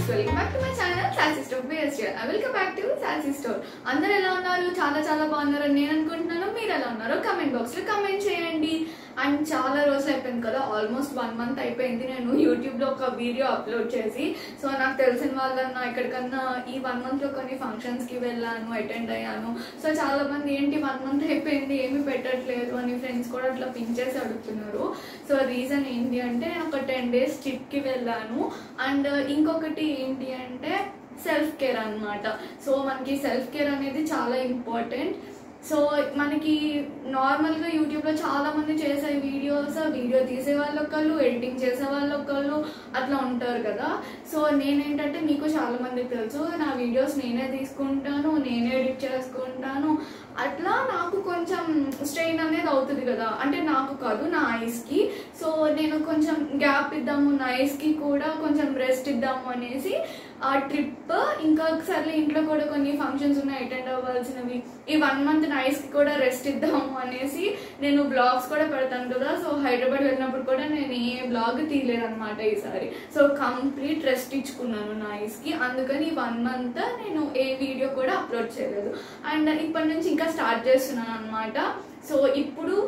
Welcome back to my channel Sassy Store base welcome back to Sassy Store అందరు ఎలా ఉన్నారు చాలా చాలా బాగున్నారు నేను అనుకుంటున్నాను మీరు ఎలా ఉన్నారో కమెంట్ బాక్స్ లో కమెంట్ చేయండి అండ్ చాలా రోజులు అయిపోయింది కదా ఆల్మోస్ట్ వన్ మంత్ అయిపోయింది నేను యూట్యూబ్ లో ఒక వీడియో అప్లోడ్ చేసి సో నాకు తెలిసిన వాళ్ళన్నా ఎక్కడికన్నా ఈ వన్ మంత్ లో కొన్ని ఫంక్షన్స్ కి వెళ్ళాను అటెండ్ అయ్యాను సో చాలా మంది ఏంటి వన్ మంత్ అయిపోయింది ఏమీ పెట్టట్లేదు అని ఫ్రెండ్స్ కూడా అట్లా పించేసి అడుగుతున్నారు సో రీజన్ ఏంటి అంటే నేను ఒక టెన్ డేస్ ట్రిప్ కి వెళ్ళాను అండ్ ఇంకొకటి ఏంటి అంటే సెల్ఫ్ కేర్ అన్నమాట సో మనకి సెల్ఫ్ కేర్ అనేది చాలా ఇంపార్టెంట్ సో మనకి నార్మల్గా యూట్యూబ్లో చాలా మంది చేసే వీడియోస్ వీడియో తీసే వాళ్ళు ఒకళ్ళు ఎడిటింగ్ చేసే వాళ్ళు ఒకళ్ళు అట్లా ఉంటారు కదా సో నేనేంటంటే మీకు చాలా మందికి తెలుసు నా వీడియోస్ నేనే తీసుకుంటాను నేనే ఎడిట్ చేసుకుంటాను అట్లా నాకు కొంచెం స్ట్రెయిన్ అనేది అవుతుంది కదా అంటే నాకు కాదు నా ఐస్కి సో నేను కొంచెం గ్యాప్ ఇద్దాము నా ఐస్కి కూడా కొంచెం రెస్ట్ ఇద్దాము అనేసి ఆ ట్రిప్ ఇంకా ఒకసారి ఇంట్లో కూడా కొన్ని ఫంక్షన్స్ ఉన్నాయి అటెండ్ అవ్వాల్సినవి ఈ వన్ మంత్ నా ఐస్కి కూడా రెస్ట్ ఇద్దాము అనేసి నేను బ్లాగ్స్ కూడా పెడతాను కదా సో హైదరాబాద్ వెళ్ళినప్పుడు కూడా నేను ఏ బ్లాగ్ తీయలేదు అనమాట ఈసారి సో కంప్లీట్ రెస్ట్ ఇచ్చుకున్నాను నా ఐస్కి అందుకని వన్ మంత్ నేను ఏ వీడియో కూడా అప్లోడ్ చేయలేదు అండ్ ఇప్పటి నుంచి ఇంకా స్టార్ట్ చేస్తున్నాను అనమాట సో ఇప్పుడు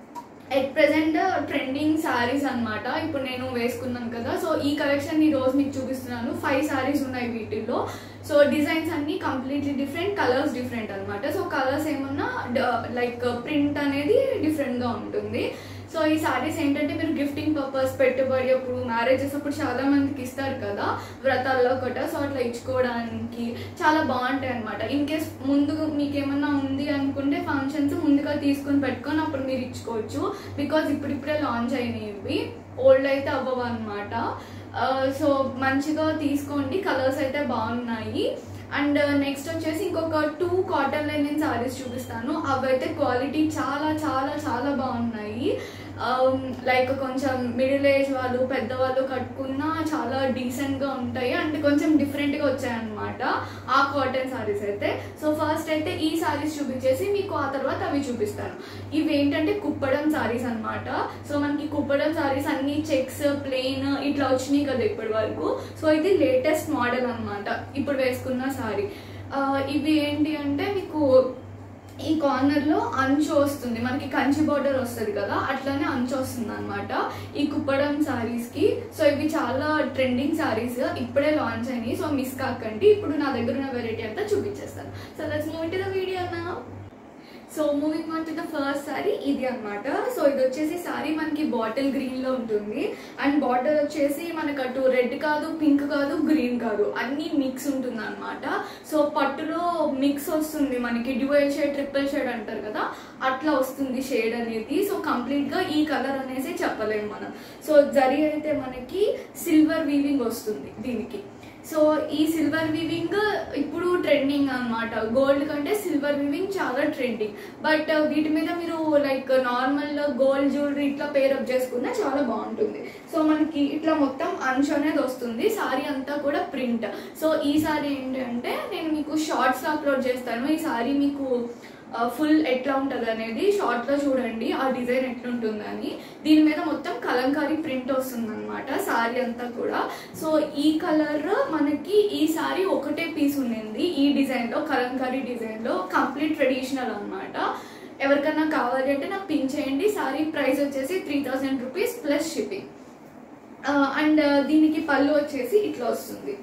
ఎట్ ప్రెసెంట్ ట్రెండింగ్ శారీస్ అన్నమాట ఇప్పుడు నేను వేసుకున్నాను కదా సో ఈ కలెక్షన్ ఈ రోజు మీకు చూపిస్తున్నాను ఫైవ్ శారీస్ ఉన్నాయి వీటిల్లో సో డిజైన్స్ అన్ని కంప్లీట్లీ డిఫరెంట్ కలర్స్ డిఫరెంట్ అన్నమాట సో కలర్స్ ఏమన్నా లైక్ ప్రింట్ అనేది డిఫరెంట్గా ఉంటుంది సో ఈ సారీస్ ఏంటంటే మీరు గిఫ్టింగ్ పర్పస్ పెట్టుబడి అప్పుడు మ్యారేజెస్ అప్పుడు చాలా మందికి ఇస్తారు కదా వ్రతాల్లో కూడా సో అట్లా ఇచ్చుకోవడానికి చాలా బాగుంటాయి అనమాట ఇన్ కేస్ ముందు మీకు ఏమన్నా ఉంది అనుకుంటే ఫంక్షన్స్ ముందుగా తీసుకుని పెట్టుకొని అప్పుడు మీరు ఇచ్చుకోవచ్చు బికాజ్ ఇప్పుడిప్పుడే లాంచ్ అయినాయి ఇవి ఓల్డ్ అయితే అవ్వవు అనమాట సో మంచిగా తీసుకోండి కలర్స్ అయితే బాగున్నాయి అండ్ నెక్స్ట్ వచ్చేసి ఇంకొక టూ కాటన్ లెనిన్ సారీస్ చూపిస్తాను అవైతే క్వాలిటీ చాలా చాలా చాలా బాగున్నాయి లైక్ కొంచెం మిడిల్ ఏజ్ వాళ్ళు పెద్దవాళ్ళు కట్టుకున్నా చాలా డీసెంట్గా ఉంటాయి అండ్ కొంచెం డిఫరెంట్గా వచ్చాయన్నమాట ఆ కాటన్ సారీస్ అయితే సో ఫస్ట్ అయితే ఈ సారీస్ చూపించేసి మీకు ఆ తర్వాత అవి చూపిస్తాను ఇవి ఏంటంటే కుప్పడం సారీస్ అన్నమాట సో మనకి కుప్పడం సారీస్ అన్ని చెక్స్ ప్లెయిన్ ఇట్లా వచ్చినాయి కదా ఇప్పటి వరకు సో ఇది లేటెస్ట్ మోడల్ అన్నమాట ఇప్పుడు వేసుకున్న సారీ ఇవి ఏంటి అంటే మీకు ఈ కార్నర్ లో అంచు వస్తుంది మనకి కంచి బార్డర్ వస్తుంది కదా అట్లానే అంచు వస్తుంది అనమాట ఈ కుప్పడం సారీస్ కి సో ఇవి చాలా ట్రెండింగ్ సారీస్ ఇప్పుడే లాంచ్ అయినాయి సో మిస్ కాకండి ఇప్పుడు నా దగ్గర ఉన్న వెరైటీ అంతా చూపించేస్తాను so let's move to the video నా so moving on to the first sari ఇది అనమాట సో ఇది వచ్చేసి సారీ మనకి బాటిల్ గ్రీన్ లో ఉంటుంది అండ్ బార్డర్ వచ్చేసి మనకు అటు రెడ్ కాదు పింక్ కాదు గ్రీన్ కాదు అన్ని మిక్స్ ఉంటుంది అనమాట సో పట్టులో మిక్స్ వస్తుంది మనకి డ్యూయల్ షేడ్ ట్రిపుల్ షేడ్ అంటారు కదా అట్లా వస్తుంది షేడ్ అనేది సో కంప్లీట్ గా ఈ కలర్ అనేసి చెప్పలేము మనం సో జరి అయితే మనకి సిల్వర్ వీవింగ్ వస్తుంది దీనికి సో ఈ సిల్వర్ వివింగ్ ఇప్పుడు ట్రెండింగ్ అనమాట గోల్డ్ కంటే సిల్వర్ వివింగ్ చాలా ట్రెండింగ్ బట్ వీటి మీద మీరు లైక్ నార్మల్ గోల్డ్ జ్యువెలరీ ఇట్లా పేరప్ చేసుకున్నా చాలా బాగుంటుంది సో మనకి ఇట్లా మొత్తం అంచు అనేది వస్తుంది సారీ అంతా కూడా ప్రింట్ సో ఈ సారీ ఏంటంటే నేను మీకు షార్ట్స్ అప్లోడ్ చేస్తాను ఈ సారీ మీకు ఫుల్ ఎట్లా ఉంటుంది అనేది షార్ట్ లో చూడండి ఆ డిజైన్ ఎట్లుంటుందని దీని మీద మొత్తం కలంకారీ ప్రింట్ వస్తుంది అనమాట సారీ అంతా కూడా సో ఈ కలర్ మనకి ఈ సారీ ఒకటే పీస్ ఉండింది ఈ డిజైన్ లో కలంకారీ డిజైన్ లో కంప్లీట్ ట్రెడిషనల్ అనమాట ఎవరికన్నా కావాలి అంటే నాకు పిన్ చేయండి సారీ ప్రైస్ వచ్చేసి three thousand rupees plus shipping and దీనికి పళ్ళు వచ్చేసి ఇట్లా వస్తుంది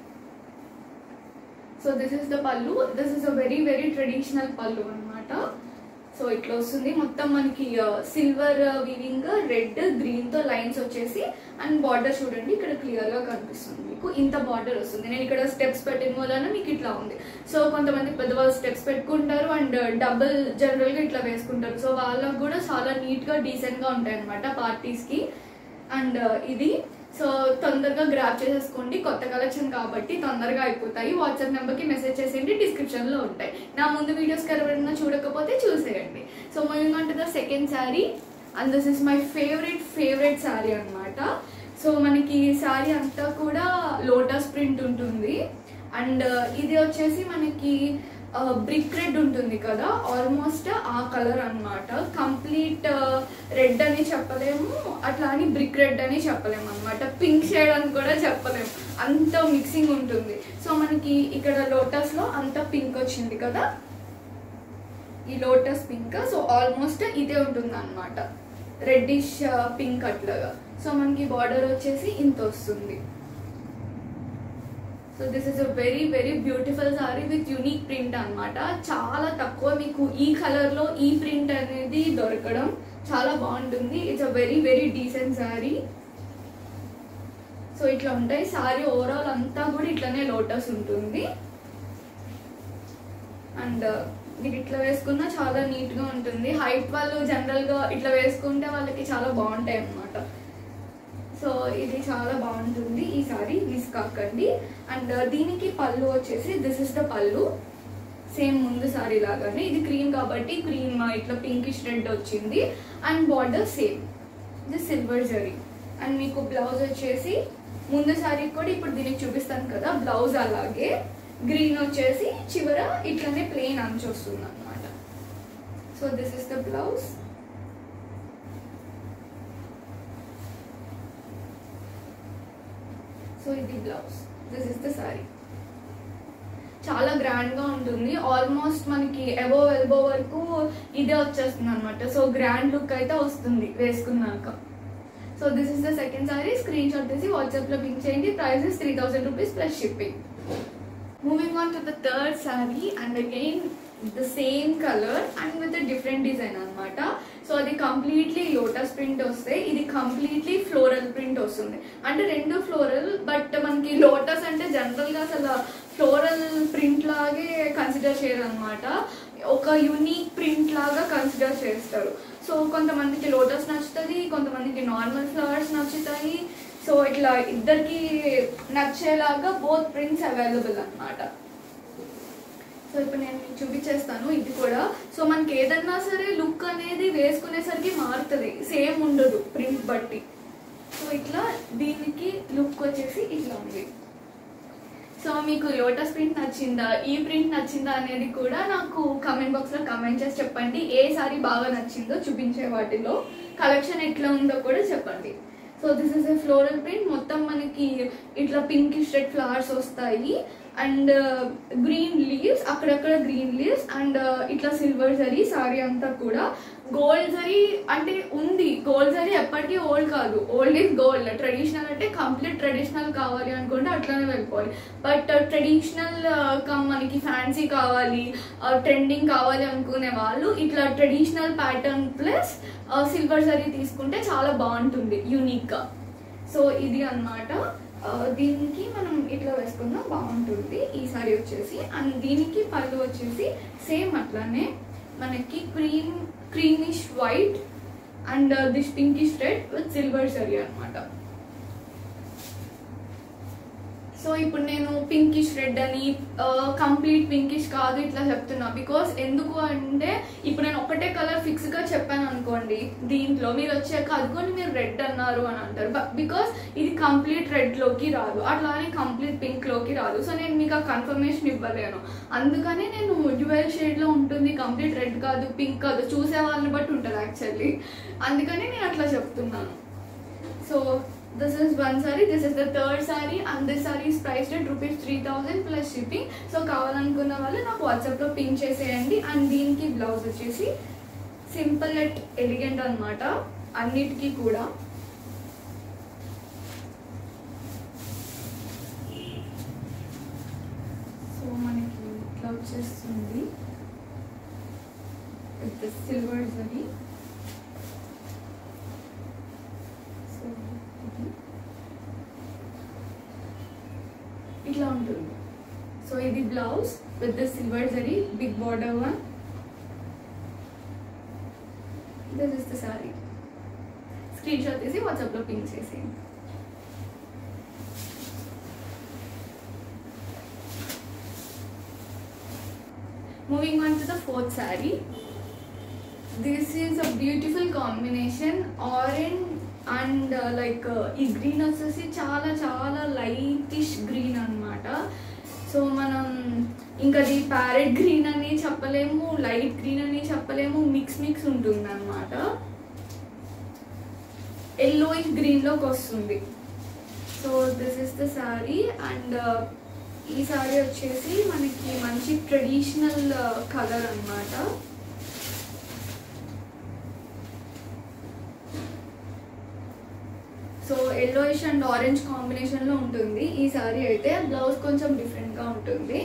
సో దిస్ ఇస్ ద పళ్ళు this is a very very traditional పళ్ళు అనమాట సో ఇట్లా వస్తుంది మొత్తం మనకి సిల్వర్ వివింగ్ రెడ్ గ్రీన్ తో లైన్స్ వచ్చేసి అండ్ బార్డర్ చూడండి ఇక్కడ క్లియర్ గా కనిపిస్తుంది మీకు ఇంత బార్డర్ వస్తుంది నేను ఇక్కడ స్టెప్స్ పెట్టిన వలన మీకు ఇట్లా ఉంది సో కొంతమంది పెద్దవాళ్ళు స్టెప్స్ పెట్టుకుంటారు అండ్ డబుల్ జనరల్ గా ఇట్లా వేసుకుంటారు సో వాళ్ళకు కూడా చాలా నీట్ గా డీసెంట్ గా ఉంటాయి అనమాట పార్టీస్ కి అండ్ ఇది సో తొందరగా గ్రాప్ చేసేసుకోండి కొత్త కలెక్షన్ కాబట్టి తొందరగా అయిపోతాయి వాట్సాప్ నెంబర్కి మెసేజ్ చేసేయండి డిస్క్రిప్షన్లో ఉంటాయి నా ముందు వీడియోస్ ఎవరైనా చూడకపోతే చూసేయండి so moving on to the second sari and this is my favourite favourite sari అనమాట సో మనకి శారీ అంతా కూడా లోటస్ ప్రింట్ ఉంటుంది అండ్ ఇది వచ్చేసి మనకి బ్రిక్ రెడ్ ఉంటుంది కదా ఆల్మోస్ట్ ఆ కలర్ అన్నమాట కంప్లీట్ రెడ్ అని చెప్పలేము అట్లా అని బ్రిక్ రెడ్ అని చెప్పలేము అనమాట పింక్ షేడ్ అని కూడా చెప్పలేము అంత మిక్సింగ్ ఉంటుంది సో మనకి ఇక్కడ లోటస్ లో అంత పింక్ వచ్చింది కదా ఈ లోటస్ పింక్ సో ఆల్మోస్ట్ ఇదే ఉంటుంది అనమాట రెడ్డిష్ పింక్ అట్లాగా సో మనకి బార్డర్ వచ్చేసి ఇంత వస్తుంది so this is a very very beautiful sari with unique print అన్నమాట చాలా తక్కువ మీకు ఈ కలర్ లో ఈ ప్రింట్ అనేది దొరకడం చాలా బాగుంటుంది it's a very very decent sari so ఇట్లా ఉంటాయి సారీ ఓవరాల్ అంతా కూడా ఇట్లానే లోటస్ ఉంటుంది అండ్ మీరు ఇట్లా వేసుకున్నా చాలా నీట్ గా ఉంటుంది హైట్ వాళ్ళు జనరల్ గా ఇట్లా వేసుకుంటే వాళ్ళకి చాలా బాగుంటాయి అన్నమాట సో ఇది చాలా బాగుంటుంది ఈ సారీ మిస్ కాకండి అండ్ దీనికి పళ్ళు వచ్చేసి దిస్ ఇస్ ద పళ్ళు సేమ్ ముందు సారీ లాగానే ఇది క్రీమ్ కాబట్టి క్రీమ్ ఇట్లా పింకిష్ రెడ్ వచ్చింది అండ్ బార్డర్ సేమ్ ఇది సిల్వర్ జరీ అండ్ మీకు బ్లౌజ్ వచ్చేసి ముందు సారీ కూడా ఇప్పుడు దీనికి చూపిస్తాను కదా బ్లౌజ్ అలాగే గ్రీన్ వచ్చేసి చివర ఇట్లనే ప్లెయిన్ అంచు వస్తుంది అనమాట so this is the blouse so ఇది blouse this is the sari చాలా గ్రాండ్ గా ఉంటుంది ఆల్మోస్ట్ మనకి ఎబో ఎల్బో వరకు ఇదే వచ్చేస్తుంది అనమాట సో గ్రాండ్ లుక్ అయితే వస్తుంది వేసుకున్నాక so this is the second sari screenshot తీసి వాట్సాప్ లో పింక్ చేయండి price is three thousand rupees plus shipping moving on to the third sari and again the same colour and with different design అన్నమాట so అది completely lotus print వస్తే ఇది completely floral print వస్తుంది అంటే రెండు ఫ్లోరల్ బట్ మనకి lotus అంటే general గా అసలు ఫ్లోరల్ ప్రింట్ లాగే కన్సిడర్ చేయరు అనమాట ఒక యునీక్ ప్రింట్ లాగా కన్సిడర్ చేస్తారు సో కొంతమందికి లోటస్ నచ్చుతుంది కొంతమందికి నార్మల్ ఫ్లవర్స్ నచ్చుతాయి సో ఇట్లా ఇద్దరికి నచ్చేలాగా బోత్ ప్రింట్స్ అవైలబుల్ అన్నమాట సో ఇప్పుడు నేను మీకు చూపించేస్తాను ఇది కూడా సో మనకి ఏదన్నా సరే లుక్ అనేది వేసుకునేసరికి మారుతుంది సేమ్ ఉండదు ప్రింట్ బట్టి సో ఇట్లా దీనికి లుక్ వచ్చేసి ఇట్లా ఉంది సో మీకు లోటస్ ప్రింట్ నచ్చిందా ఈ ప్రింట్ నచ్చిందా అనేది కూడా నాకు కమెంట్ బాక్స్ లో కమెంట్ చేసి చెప్పండి ఏ సారీ బాగా నచ్చిందో చూపించే వాటిలో కలెక్షన్ ఎట్లా ఉందో కూడా చెప్పండి so this is a floral print మొత్తం మనకి ఇట్లా పింక్ రెడ్ ఫ్లవర్స్ వస్తాయి అండ్ గ్రీన్ లీవ్స్ అక్కడక్కడ గ్రీన్ లీవ్స్ అండ్ ఇట్లా సిల్వర్ జరీ సారీ అంతా కూడా గోల్డ్ జరీ అంటే ఉంది గోల్డ్ జరీ ఎప్పటికీ ఓల్డ్ కాదు ఓల్డ్ ఈజ్ గోల్డ్ ట్రెడిషనల్ అంటే కంప్లీట్ ట్రెడిషనల్ కావాలి అనుకుంటే అట్లానే వెళ్ళిపోవాలి బట్ ట్రెడిషనల్ కమ్ మనకి ఫ్యాన్సీ కావాలి ట్రెండింగ్ కావాలి అనుకునే వాళ్ళు ఇట్లా ట్రెడిషనల్ ప్యాటర్న్ ప్లస్ సిల్వర్ జరీ తీసుకుంటే చాలా బాగుంటుంది యూనిక్గా సో ఇది అన్నమాట ఆ, దీనికి మనం ఇట్లా వేసుకుందాం బాగుంటుంది ఈ సారీ వచ్చేసి అండ్ దీనికి పళ్ళు వచ్చేసి సేమ్ అట్లానే మనకి cream creamish white and this pinkish red with silver sari అన్నమాట సో ఇప్పుడు నేను పింకిష్ రెడ్ అని కంప్లీట్ పింకిష్ కాదు ఇట్లా చెప్తున్నా బికాస్ ఎందుకు అంటే ఇప్పుడు నేను ఒకటే కలర్ ఫిక్స్ గా చెప్పాను అనుకోండి దీంట్లో మీరు వచ్చాక అదిగోని మీరు రెడ్ అన్నారు అని అంటారు బికాస్ ఇది కంప్లీట్ రెడ్ లోకి రాదు అట్లా అని కంప్లీట్ పింక్ లోకి రాదు సో నేను మీకు ఆ కన్ఫర్మేషన్ ఇవ్వలేను అందుకని నేను డ్యువెల్ షేడ్ లో ఉంటుంది కంప్లీట్ రెడ్ కాదు పింక్ కాదు చూసే వాళ్ళని బట్టి ఉంటుంది యాక్చువల్లీ అందుకని నేను అట్లా చెప్తున్నాను so this is one saree this is the third saree and this saree is priced at rupees 3000 plus shipping so కావాలనుకున్న వాళ్ళు నాకు వాట్సాప్ లో పింక్ చేసేయండి అండ్ దీనికి బ్లౌజ్ వచ్చేసి సింపుల్ ఎట్ ఎలిగెంట్ అన్నమాట అన్నిటికీ కూడా సో మనకి ఇట్లా వచ్చేస్తుంది విత్ సిల్వర్ జరీ సో ఇది ఇట్లా ఉంటుంది సో ఇది బ్లౌజ్ విత్ ద సిల్వర్ జరీ big border one this is the sari screenshot తీసి వాట్సాప్లో పింక్ చేసేయండి moving on to the fourth sari this is a beautiful combination orange and like ఈ గ్రీన్ వచ్చేసి చాలా చాలా లైటిష్ గ్రీన్ అన్నమాట సో మనం ఇంకా అది ప్యారెట్ గ్రీన్ అని చెప్పలేము లైట్ గ్రీన్ అని చెప్పలేము మిక్స్ మిక్స్ ఉంటుంది అనమాట ఎల్లోయిష్ గ్రీన్లోకి వస్తుంది so this is the sari and ఈ శారీ వచ్చేసి మనకి మంచి ట్రెడిషనల్ కలర్ అన్నమాట సో ఎల్లోయిష్ అండ్ ఆరెంజ్ కాంబినేషన్లో ఉంటుంది ఈ శారీ అయితే బ్లౌజ్ కొంచెం డిఫరెంట్గా ఉంటుంది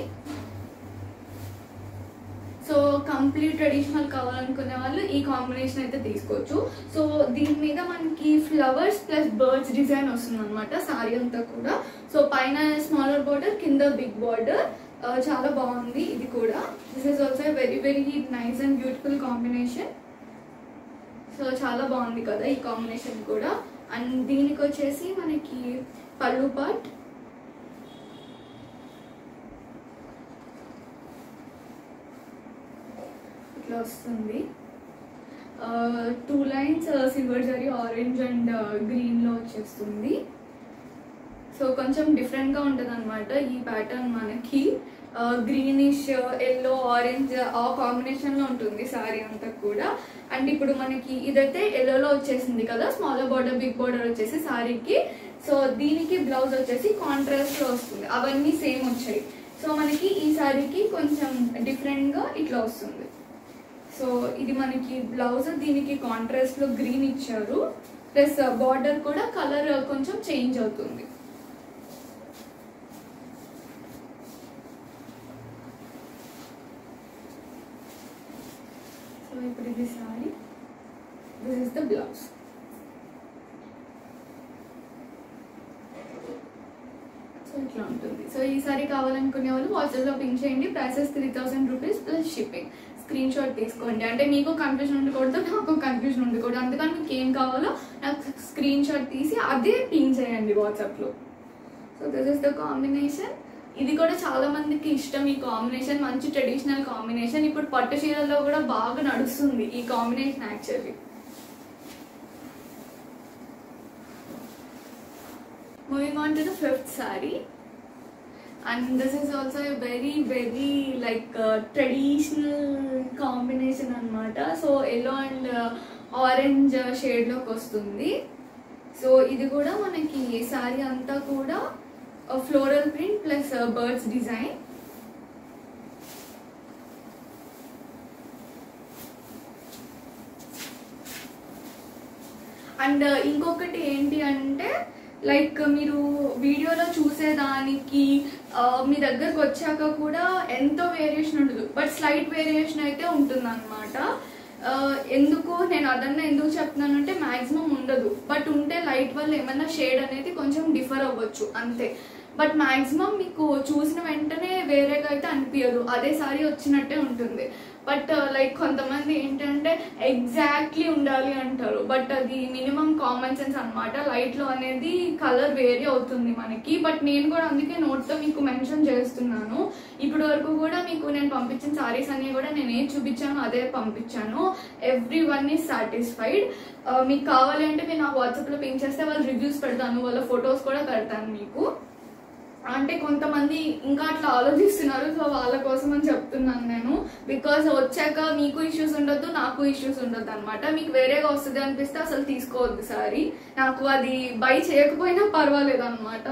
సో కంప్లీట్ ట్రెడిషనల్ కావాలనుకునే వాళ్ళు ఈ కాంబినేషన్ అయితే తీసుకోవచ్చు సో దీని మీద మనకి ఫ్లవర్స్ ప్లస్ బర్డ్స్ డిజైన్ వస్తుంది అనమాట సారీ అంతా కూడా సో పైన స్మాలర్ బార్డర్ కింద బిగ్ బార్డర్ చాలా బాగుంది ఇది కూడా this is also very very nice and beautiful combination so చాలా బాగుంది కదా ఈ కాంబినేషన్ కూడా అండ్ దీనికి వచ్చేసి మనకి పళ్ళు పాట్ ఇట్లా వస్తుంది టూ లైన్స్ సిల్వర్ జరీ ఆరెంజ్ అండ్ గ్రీన్లో వచ్చేస్తుంది సో కొంచెం డిఫరెంట్గా ఉంటుంది అనమాట ఈ ప్యాటర్న్ మనకి గ్రీనిష్ ఎల్లో ఆరెంజ్ ఆ కాంబినేషన్లో ఉంటుంది సారీ అంతా కూడా అండ్ ఇప్పుడు మనకి ఇదైతే ఎల్లోలో వచ్చేసింది కదా స్మాలర్ బార్డర్ బిగ్ బార్డర్ వచ్చేసి సారీకి సో దీనికి బ్లౌజ్ వచ్చేసి కాంట్రాస్ట్లో వస్తుంది అవన్నీ సేమ్ వచ్చాయి సో మనకి ఈ సారీకి కొంచెం డిఫరెంట్గా ఇట్లా వస్తుంది సో ఇది మనకి బ్లౌజ్ దీనికి కాంట్రాస్ట్లో గ్రీన్ ఇచ్చారు ప్లస్ బార్డర్ కూడా కలర్ కొంచెం చేంజ్ అవుతుంది సో ఇప్పుడు ఇది sari this is the blouse so ఇట్లా ఉంటుంది సో ఈ సారీ కావాలనుకునే వాళ్ళు వాట్సాప్లో పింక్ చేయండి prices three thousand rupees plus shipping screenshot తీసుకోండి అంటే మీకు కన్ఫ్యూజన్ ఉండకూడదు నాకు కన్ఫ్యూజన్ ఉండకూడదు అందుకని మీకు ఏం కావాలో నాకు స్క్రీన్ షాట్ తీసి అదే పింక్ చేయండి వాట్సాప్లో so this is the combination ఇది కూడా చాలా మందికి ఇష్టం ఈ కాంబినేషన్ మంచి ట్రెడిషనల్ కాంబినేషన్ ఇప్పుడు పట్టు చీరల్లో కూడా బాగా నడుస్తుంది ఈ combination actually moving on to the fifth sari and this is also very very like traditional combination అనమాట సో ఎల్లో అండ్ ఆరెంజ్ షేడ్లోకి వస్తుంది సో ఇది కూడా మనకి శారీ అంతా కూడా floral print plus birds design and ఇంకొకటి ఏంటి అంటే లైక్ మీరు వీడియోలో చూసేదానికి ఆ, మీ దగ్గరకు వచ్చాక కూడా ఎంతో వేరియేషన్ ఉండదు బట్ స్లైట్ వేరియేషన్ అయితే ఉంటుంది అనమాట ఎందుకు నేను అదన్నా ఎందుకు చెప్తున్నానంటే మాక్సిమం ఉండదు బట్ ఉంటే లైట్ వల్ల ఏమైనా షేడ్ అనేది కొంచెం డిఫర్ అవ్వచ్చు అంతే బట్ మాక్సిమం మీకు చూసిన వెంటనే వేరేగా అయితే అనిపించదు అదే సారీ వచ్చినట్టే ఉంటుంది బట్ లైక్ కొంతమంది ఏంటంటే ఎగ్జాక్ట్లీ ఉండాలి అంటారు బట్ అది మినిమం కామన్ సెన్స్ అనమాట లైట్లో అనేది కలర్ వేరీ అవుతుంది మనకి బట్ నేను కూడా అందుకే నోట్తో మీకు మెన్షన్ చేస్తున్నాను ఇప్పటి వరకు కూడా మీకు నేను పంపించిన సారీస్ అన్ని కూడా నేను ఏం చూపించాను అదే పంపించాను ఎవ్రీ వన్ ఈజ్ సాటిస్ఫైడ్ మీకు కావాలి అంటే మీరు నాకు వాట్సాప్లో పింక్ చేస్తే వాళ్ళు రివ్యూస్ పెడతాను వాళ్ళ ఫొటోస్ కూడా పెడతాను మీకు అంటే కొంతమంది ఇంకా అట్లా ఆలోచిస్తున్నారు సో వాళ్ళ కోసం అని చెప్తున్నాను నేను బికాస్ వచ్చాక మీకు ఇష్యూస్ ఉండొద్దు నాకు ఇష్యూస్ ఉండొద్దు అనమాట మీకు వేరేగా వస్తుంది అనిపిస్తే అసలు తీసుకోవద్దు సారీ నాకు అది బై చేయకపోయినా పర్వాలేదు అనమాట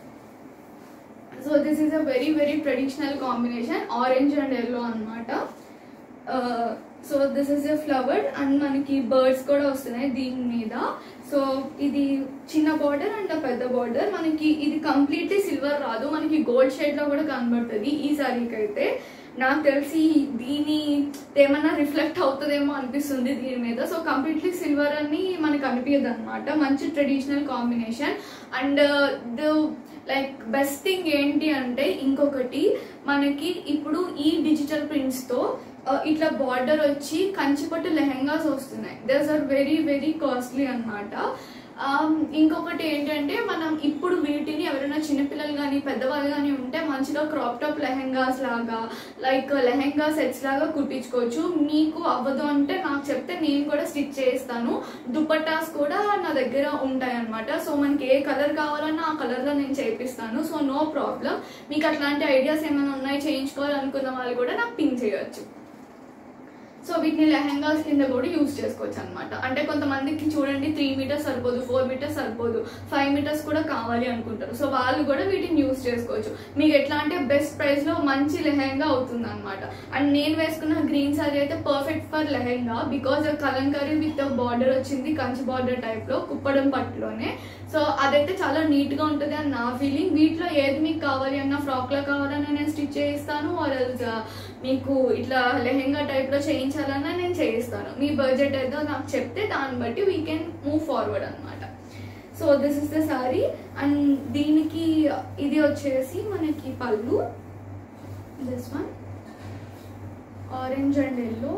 so this is a very very traditional combination orange and yellow అనమాట so this is a flower and మనకి బర్డ్స్ కూడా వస్తున్నాయి దీని మీద సో ఇది చిన్న బార్డర్ అండ్ పెద్ద బార్డర్ మనకి ఇది కంప్లీట్లీ సిల్వర్ రాదు మనకి గోల్డ్ షేడ్ లో కూడా కనబడుతుంది ఈ సారీకి అయితే నాకు తెలిసి దీని ఏమన్నా రిఫ్లెక్ట్ అవుతుందేమో అనిపిస్తుంది దీని మీద సో కంప్లీట్లీ సిల్వర్ అని మనకు అనిపించదు అనమాట మంచి traditional combination and the like best thing ఏంటి అంటే ఇంకొకటి మనకి ఇప్పుడు ఈ డిజిటల్ ప్రింట్స్తో ఇట్లా బార్డర్ వచ్చి కంచిపట్టు లెహెంగాస్ వస్తున్నాయి these are very very costly అనమాట ఆమ్, ఇంకొకటి ఏంటంటే మనం ఇప్పుడు వీటిని ఎవరైనా చిన్నపిల్లలు కానీ పెద్దవాళ్ళు కానీ ఉంటే మంచిగా క్రాప్ టాప్ లెహెంగాస్ లాగా లైక్ లెహెంగా సెట్స్ లాగా కుట్టించుకోవచ్చు మీకు అవ్వదు అంటే నాకు చెప్తే నేను కూడా స్టిచ్ చేస్తాను దుపట్టాస్ కూడా నా దగ్గర ఉంటాయి అనమాట సో మనకి ఏ కలర్ కావాలన్నా ఆ కలర్లో నేను చేపిస్తాను సో నో ప్రాబ్లం మీకు అట్లాంటి ఐడియాస్ ఏమైనా ఉన్నాయి చేయించుకోవాలనుకున్న వాళ్ళు కూడా నాకు పింక్ చేయొచ్చు సో వీటిని లెహెంగాస్ కింద కూడా యూస్ చేసుకోవచ్చు అనమాట అంటే కొంతమందికి చూడండి త్రీ మీటర్స్ సరిపోదు ఫోర్ మీటర్స్ సరిపోదు ఫైవ్ మీటర్స్ కూడా కావాలి అనుకుంటారు సో వాళ్ళు కూడా వీటిని యూస్ చేసుకోవచ్చు మీకు ఎట్లా అంటే బెస్ట్ ప్రైస్ లో మంచి లెహెంగా అవుతుంది అనమాట అండ్ నేను వేసుకున్న గ్రీన్ సారీ అయితే perfect for lehenga because Kalamkari with border వచ్చింది కంచి బార్డర్ టైప్ లో కుప్పడం పట్టులోనే సో అదైతే చాలా నీట్ గా ఉంటుంది అని నా ఫీలింగ్ వీటిలో ఏది మీకు కావాలి అన్న ఫ్రాక్ లో కావాలన్నా నేను స్టిచ్ చేయిస్తాను ఆర్ మీకు ఇట్లా లెహెంగా టైప్ లో చేయించాలన్నా నేను చేయిస్తాను మీ బడ్జెట్ ఏదో నాకు చెప్తే దాన్ని బట్టి వీ కెన్ మూవ్ ఫార్వర్డ్ అనమాట so this is the sari and దీనికి ఇది వచ్చేసి మనకి పళ్ళు this one orange and yellow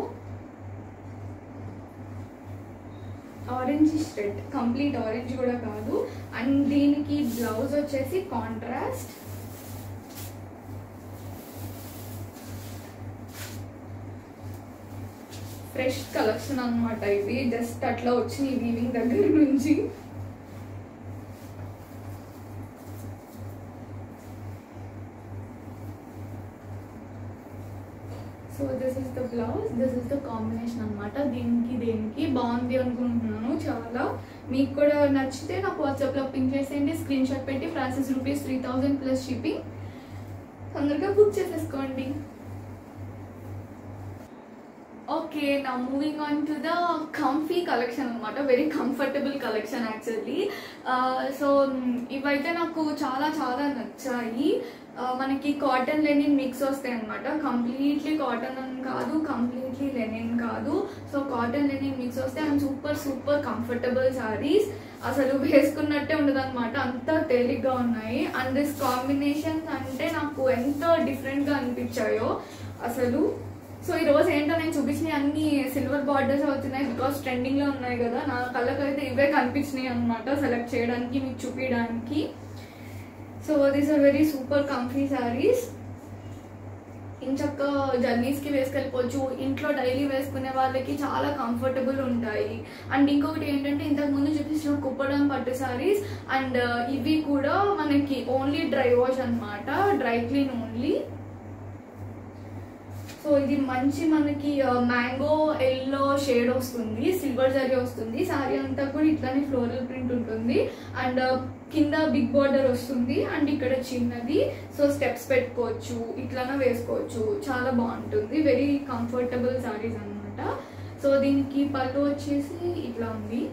orange red complete orange కూడా కాదు అండ్ దీనికి బ్లౌజ్ వచ్చేసి కాంట్రాస్ట్ ఫ్రెష్ కలెక్షన్ అన్నమాట ఇది జస్ట్ అట్లా వచ్చినాయి వీవింగ్ దగ్గర నుంచి so this is the blouse this is the combination అనమాట దీనికి దేనికి బాగుంది అనుకుంటున్నాను చాలా మీకు కూడా నచ్చితే నాకు వాట్సాప్లో పింక్ చేసేయండి స్క్రీన్ షాట్ పెట్టి prices rupees three thousand plus shipping తొందరగా బుక్ చేసేసుకోండి ఓకే నా moving on to the comfy collection అనమాట very comfortable collection actually so ఇవైతే నాకు చాలా చాలా నచ్చాయి ఆ, మనకి కాటన్ లెనిన్ మిక్స్ వస్తాయి అనమాట కంప్లీట్లీ కాటన్ అని కాదు కంప్లీట్లీ లెనిన్ కాదు సో కాటన్ లెనిన్ మిక్స్ వస్తాయి and super super comfortable saris అసలు వేసుకున్నట్టే ఉండదు అనమాట అంత తేలిగ్గా ఉన్నాయి అండ్ దిస్ కాంబినేషన్స్ అంటే నాకు ఎంత డిఫరెంట్గా అనిపించాయో అసలు సో ఈ రోజు ఏంటో నేను చూపించినవి అన్ని సిల్వర్ బార్డర్స్ అవుతున్నాయి బికాస్ ట్రెండింగ్ లో ఉన్నాయి కదా నా కళ్ళకి అయితే ఇవే కనిపించినాయి అనమాట సెలెక్ట్ చేయడానికి మీకు చూపించడానికి so these are very super comfy saris ఇంచక్క జర్నీస్కి వేసుకెళ్ళిపోవచ్చు ఇంట్లో డైలీ వేసుకునే వాళ్ళకి చాలా కంఫర్టబుల్ ఉంటాయి అండ్ ఇంకొకటి ఏంటంటే ఇంతకు ముందు చూపించిన కుప్పడం పట్టు సారీస్ అండ్ ఇవి కూడా మనకి ఓన్లీ డ్రై వాష్ అన్నమాట డ్రై క్లీన్ ఓన్లీ సో ఇది మంచి మనకి మ్యాంగో ఎల్లో షేడ్ వస్తుంది సిల్వర్ జరీ వస్తుంది సారీ అంతా కూడా ఇట్లానే ఫ్లోరల్ ప్రింట్ ఉంటుంది అండ్ కింద బిగ్ బార్డర్ వస్తుంది అండ్ ఇక్కడ చిన్నది సో స్టెప్స్ పెట్టుకోవచ్చు ఇట్లానే వేసుకోవచ్చు చాలా బాగుంటుంది వెరీ కంఫర్టబుల్ సారీస్ అన్నమాట సో దీనికి పళ్ళు వచ్చేసి ఇట్లా ఉంది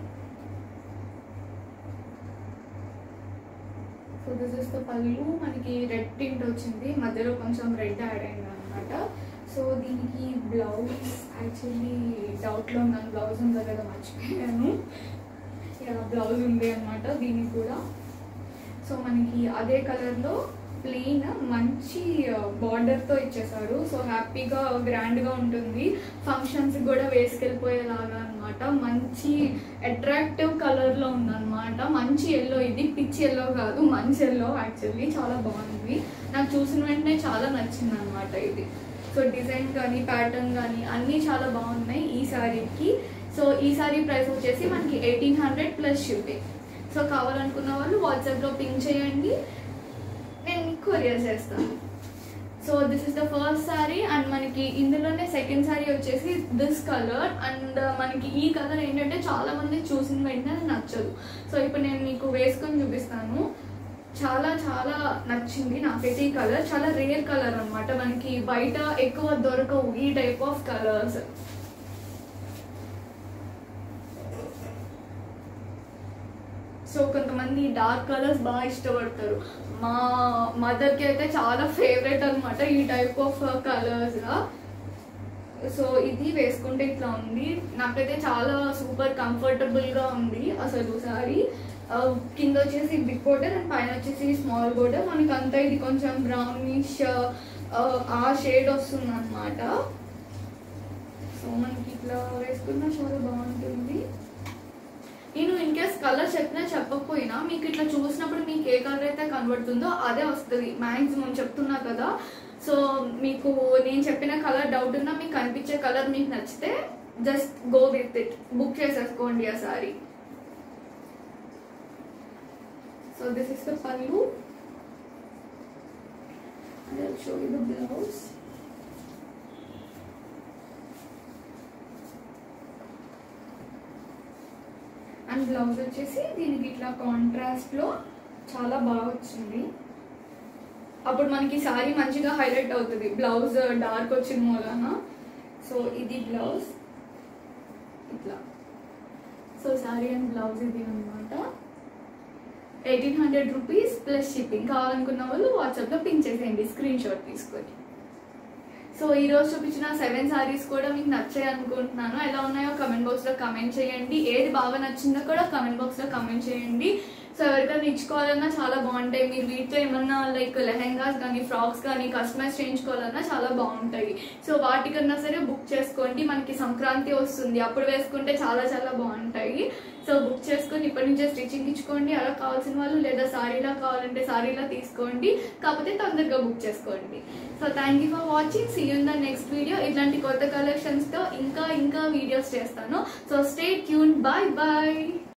సో దిస్ ఇస్ ద పళ్ళు మనకి రెడ్ టింట్ వచ్చింది మధ్యలో కొంచెం రెడ్ యాడ్ అయింది అనమాట సో దీనికి బ్లౌజ్ యాక్చువల్లీ డౌట్లో ఉన్నాను బ్లౌజ్ ఉందో కదా మర్చిపోయాను బ్లౌజ్ ఉంది అనమాట దీనికి కూడా సో మనకి అదే కలర్లో ప్లెయిన్ మంచి బార్డర్తో ఇచ్చేసారు సో హ్యాపీగా గ్రాండ్గా ఉంటుంది ఫంక్షన్స్ కూడా వేసుకెళ్ళిపోయేలాగా అనమాట మంచి అట్రాక్టివ్ కలర్లో ఉందన్నమాట మంచి ఎల్లో ఇది పిచ్ ఎల్లో కాదు మంచి ఎల్లో యాక్చువల్లీ చాలా బాగుంది నాకు చూసిన వెంటనే చాలా నచ్చింది అనమాట ఇది సో డిజైన్ కానీ ప్యాటర్న్ కానీ అన్నీ చాలా బాగున్నాయి ఈ సారీకి సో ఈ సారీ ప్రైస్ వచ్చేసి మనకి eighteen hundred plus shipping so కావాలనుకున్న వాళ్ళు వాట్సాప్లో పింక్ చేయండి నేను మీకు కొరియర్ చేస్తాను so this is the first sari and మనకి ఇందులోనే సెకండ్ సారీ వచ్చేసి దిస్ కలర్ అండ్ మనకి ఈ కలర్ ఏంటంటే చాలా మంది చూసిన వెంటనే నచ్చదు సో ఇప్పుడు నేను మీకు వేసుకొని చూపిస్తాను చాలా చాలా నచ్చింది నాకైతే ఈ కలర్ చాలా రేర్ కలర్ అన్నమాట మనకి బయట ఎక్కువ దొరకవు ఈ టైప్ ఆఫ్ కలర్స్ సో కొంతమంది డార్క్ కలర్స్ బాగా ఇష్టపడతారు మా మదర్కి అయితే చాలా ఫేవరెట్ అన్నమాట ఈ టైప్ ఆఫ్ కలర్స్గా సో ఇది వేసుకుంటే ఇట్లా ఉంది నాకైతే చాలా సూపర్ కంఫర్టబుల్గా ఉంది అసలు సారీ కింద వచ్చేసి బిగ్ బోర్డర్ అండ్ పైన వచ్చేసి స్మాల్ బోర్డర్ మనకి అంతా ఇది కొంచెం బ్రౌనిష్ ఆ షేడ్ వస్తుంది అనమాట సో మనకి ఇట్లా వేసుకున్నా చాలా బాగుంటుంది నేను ఇన్ కేస్ కలర్ చెప్పినా చెప్పకపోయినా మీకు ఇట్లా చూసినప్పుడు మీకు ఏ కలర్ అయితే కనబడుతుందో అదే వస్తుంది మ్యాక్సిమం చెప్తున్నా కదా సో మీకు నేను చెప్పిన కలర్ డౌట్ ఉన్నా మీకు కనిపించే కలర్ మీకు నచ్చితే just go with it book చేసేసుకోండి ఆ sari so this is the pallu I'll show you the blouse. And blouse వచ్చేసి దీనికి ఇట్లా కాంట్రాస్ట్ లో చాలా బాగా వచ్చింది అప్పుడు మనకి సారీ మంచిగా హైలైట్ అవుతుంది బ్లౌజ్ డార్క్ వచ్చిన మూలన సో ఇది బ్లౌజ్ ఇట్లా సో సారీ అండ్ బ్లౌజ్ ఇది అనమాట eighteen hundred rupees plus shipping కావాలనుకున్న వాళ్ళు వాట్సాప్లో పింక్ చేసేయండి స్క్రీన్ షాట్ తీసుకొని సో ఈ రోజు చూపించిన సెవెన్ సారీస్ కూడా మీకు నచ్చాయి అనుకుంటున్నాను ఎలా ఉన్నాయో కమెంట్ బాక్స్ లో కమెంట్ చేయండి ఏది బాగా నచ్చిందో కూడా కమెంట్ బాక్స్ లో కమెంట్ చేయండి సో ఎవరికైనా ఇచ్చుకోవాలన్నా చాలా బాగుంటాయి మీరు వీటితో ఏమన్నా లైక్ లెహెంగాస్ కానీ ఫ్రాక్స్ కానీ కస్టమైజ్ చేయించుకోవాలన్నా చాలా బాగుంటాయి సో వాటికన్నా సరే బుక్ చేసుకోండి మనకి సంక్రాంతి వస్తుంది అప్పుడు వేసుకుంటే చాలా చాలా బాగుంటాయి సో బుక్ చేసుకొని ఇప్పటి నుంచే స్టిచ్చింగ్ ఇచ్చుకోండి అలా కావాల్సిన వాళ్ళు లేదా సారీలా కావాలంటే సారీలా తీసుకోండి కాకపోతే తొందరగా బుక్ చేసుకోండి so thank you for watching see in the next video ఇట్లాంటి కొత్త కలెక్షన్స్తో ఇంకా ఇంకా వీడియోస్ చేస్తాను so stay tune bye bye